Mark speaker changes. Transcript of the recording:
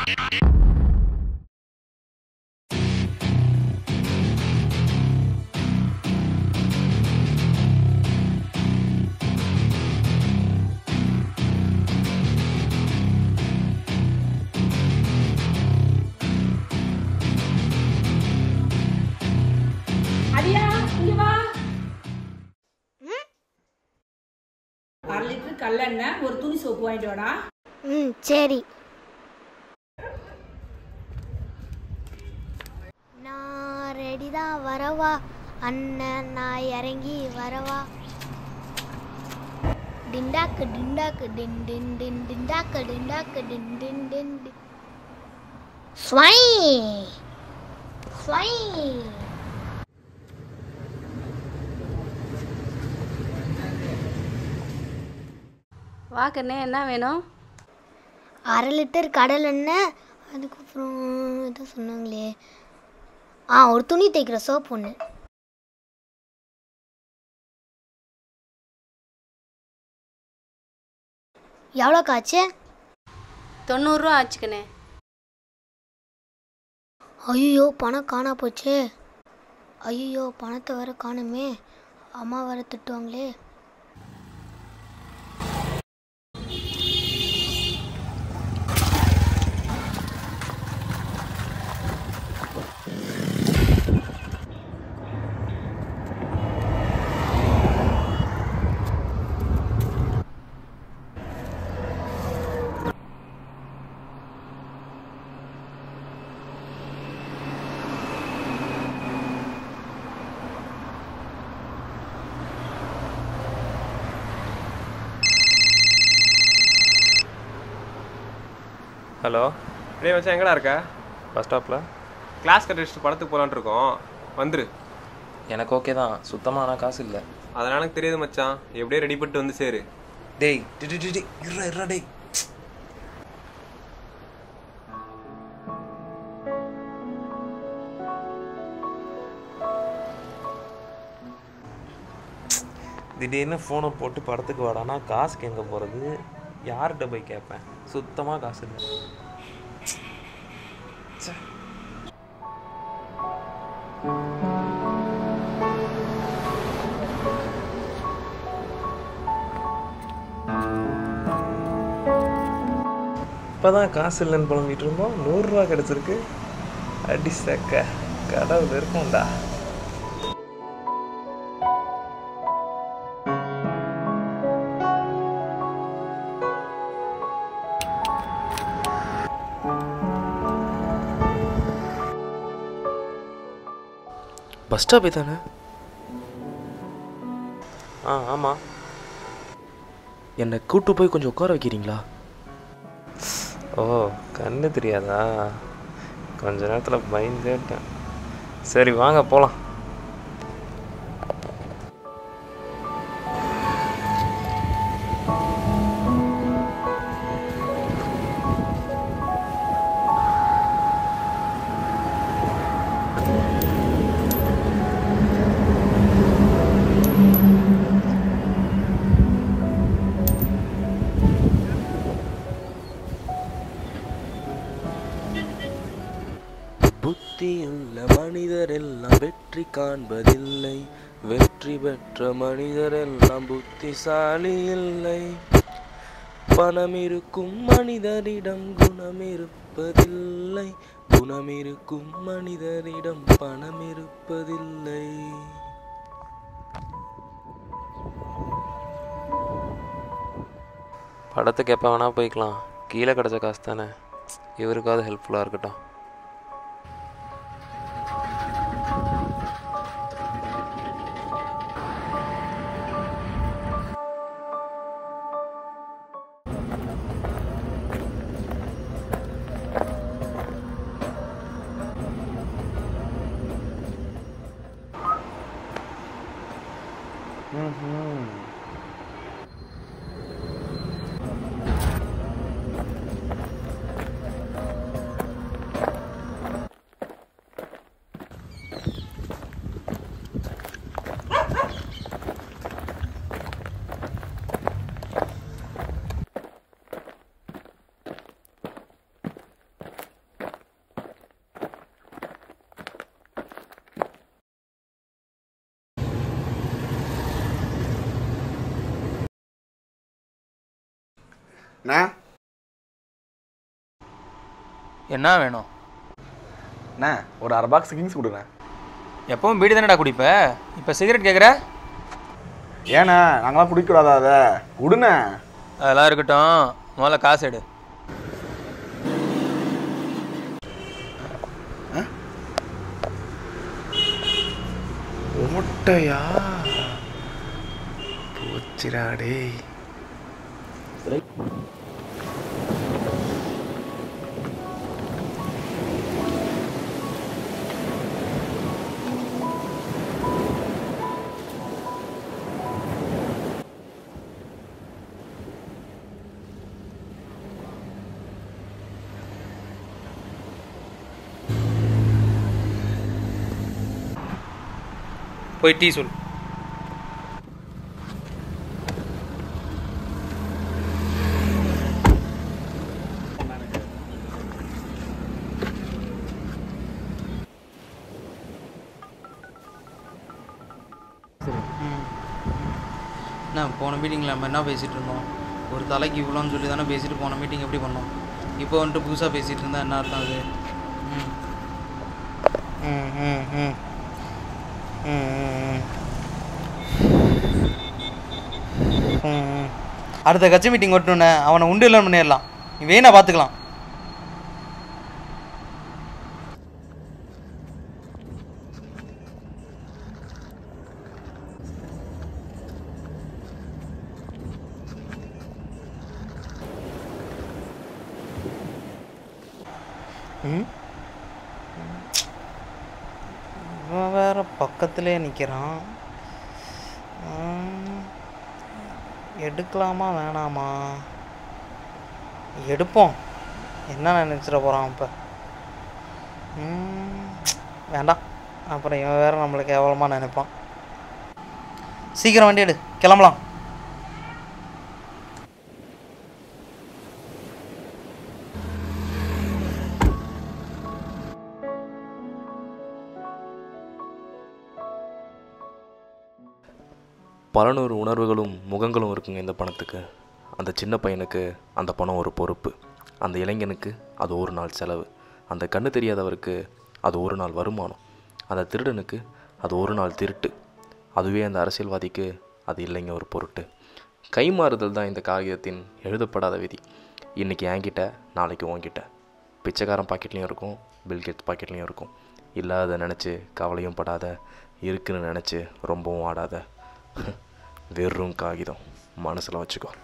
Speaker 1: அடியா இங்க வா அரை லிட்டர் கல்லெண்ணெய் ஒரு துணி சோப்பு வாங்கிட்டு வாடா
Speaker 2: ம் சரி நான் ரெடி தான் வரவா அண்ணன் நான் இறங்கி வரவா டிண்டாக்கு டிண்டாக்கு டின் டின் டின் டிண்டாக்கு டிண்டாக்கு டின் டின் டின் டின் ஸ்வை ஸ்வை
Speaker 3: வா கண்ணே என்ன வேணும்
Speaker 2: அரை லிட்டர் கடல் எண்ணெய் அதுக்கப்புறம் ஏதோ சொன்னாங்களே ஆ ஒரு துணி தைக்கிற சோப் ஒன்று எவ்வளோ காய்ச்சி
Speaker 3: தொண்ணூறுரூவா ஆச்சுக்கண்ணே
Speaker 2: ஐயோ பணம் காணா போச்சே ஐயோ பணத்தை வேற காணுமே அம்மா வேற திட்டுவாங்களே
Speaker 4: ஹலோ டேய் மச்சான் எங்கடா இருக்க
Speaker 5: பஸ் ஸ்டாப்பில்
Speaker 4: கிளாஸ் கட் அடிச்சுட்டு படத்துக்கு போகலான்னு இருக்கோம் வந்துரு
Speaker 5: எனக்கு ஓகே தான் சுத்தமாக ஆனால் காசு இல்லை
Speaker 4: அதனால எனக்கு தெரியுது மச்சான் எப்படியே ரெடி பண்ணிட்டு வந்து சேரு
Speaker 5: டேய் டி டி, டி டி, இருடா இருடா டேய் திடீர்னு ஃபோனை போட்டு படத்துக்கு வாடானா காசுக்கு எங்கே போகிறது யார்கிட்ட போய் கேட்பேன் சுத்தமாக காசு இல்லை ச்சே. இப்போதான் காசு இல்லைன்னு புலம்பிட்டு இருந்தோம் நூறுரூவா கிடச்சிருக்கு அடி சக்க கடவுள் இருக்கான்டா பஸ் ஸ்டாப்பே தானே ஆ ஆமாம் என்னை கூட்டு போய் கொஞ்சம் உட்கார வைக்கிறீங்களா ஓ கண்ணு தெரியாதா கொஞ்ச நேரத்தில் பயந்துட்டேன் சரி வாங்க போகலாம் புத்தியுள்ள மனிதரெல்லாம் வெற்றி காண்பதில்லை வெற்றி பெற்ற மனிதரெல்லாம் புத்திசாலி இல்லை பணம் இருக்கும் மனிதரிடம் குணம் இருப்பதில்லை குணம் இருக்கும் மனிதரிடம் பணம் இருப்பதில்லை படத்துக்கு எப்போ வேணால் போய்க்கலாம் கீழே கிடச்ச காசு தானே இவருக்காவது ஹெல்ப்ஃபுல்லாக இருக்கட்டும்
Speaker 6: அண்ணா
Speaker 7: என்ன வேணும்
Speaker 6: அண்ணா ஒரு அரை பாக்ஸ் கிங்ஸ் கொடுங்க
Speaker 7: எப்பவும் பீடி தானடா குடிப்ப இப்போ சிகரெட் கேட்குற
Speaker 6: ஏண்ணா நாங்களாம் குடிக்கக்கூடாதா அதை விடுண்ணே
Speaker 7: அதெல்லாம் இருக்கட்டும் முதல்ல காசு எடு
Speaker 6: ஓட்டையா போச்சுடா டேய்
Speaker 7: போய் டீ சொல்
Speaker 8: என்ன போன மீட்டிங்கில் நம்ம என்ன பேசிகிட்டு இருந்தோம் ஒரு தலைக்கு இவ்வளோன்னு சொல்லி தானே பேசிட்டு போன மீட்டிங் எப்படி பண்ணோம் இப்போ வந்துட்டு புதுசாக பேசிகிட்டு இருந்தா என்ன அர்த்தம் அது ம் ம் ம் ம் ம் ம் ம் ம் அடுத்த கட்சி மீட்டிங் ஒட்டுனே அவனை உண்டு இல்லைன்னு பண்ணிடலாம் நீ வேணா பார்த்துக்கலாம் ம் இவன் வேற பக்கத்துலேயே நிற்கிறான் எடுக்கலாமா வேணாமா எடுப்போம் என்ன நினச்சிட போகிறான் இப்போ வேண்டாம் அப்புறம் இவன் வேற நம்மளை கேவலமாக நினைப்பான் சீக்கிரம் வண்டி எடு கிளம்பலாம்
Speaker 5: பல நூறு உணர்வுகளும் முகங்களும் இருக்குங்க இந்த பணத்துக்கு அந்த சின்ன பையனுக்கு அந்த பணம் ஒரு பொறுப்பு அந்த இளைஞனுக்கு அது ஒரு நாள் செலவு அந்த கண்ணு தெரியாதவருக்கு அது ஒரு நாள் வருமானம் அந்த திருடனுக்கு அது ஒரு நாள் திருட்டு அதுவே அந்த அரசியல்வாதிக்கு அது இல்லைங்க ஒரு பொருட்டு கைமாறுதல் தான் இந்த காகிதத்தின் எழுதப்படாத விதி இன்றைக்கி என்கிட்ட நாளைக்கு உன்கிட்ட பிச்சைக்காரன் பாக்கெட்லேயும் இருக்கும் பில்கெட் பாக்கெட்லேயும் இருக்கும் இல்லாத நினச்சி கவலையும் படாத இருக்குன்னு நினச்சி ரொம்பவும் ஆடாத வெறும் காகிதம் மனசில் வச்சுக்கோ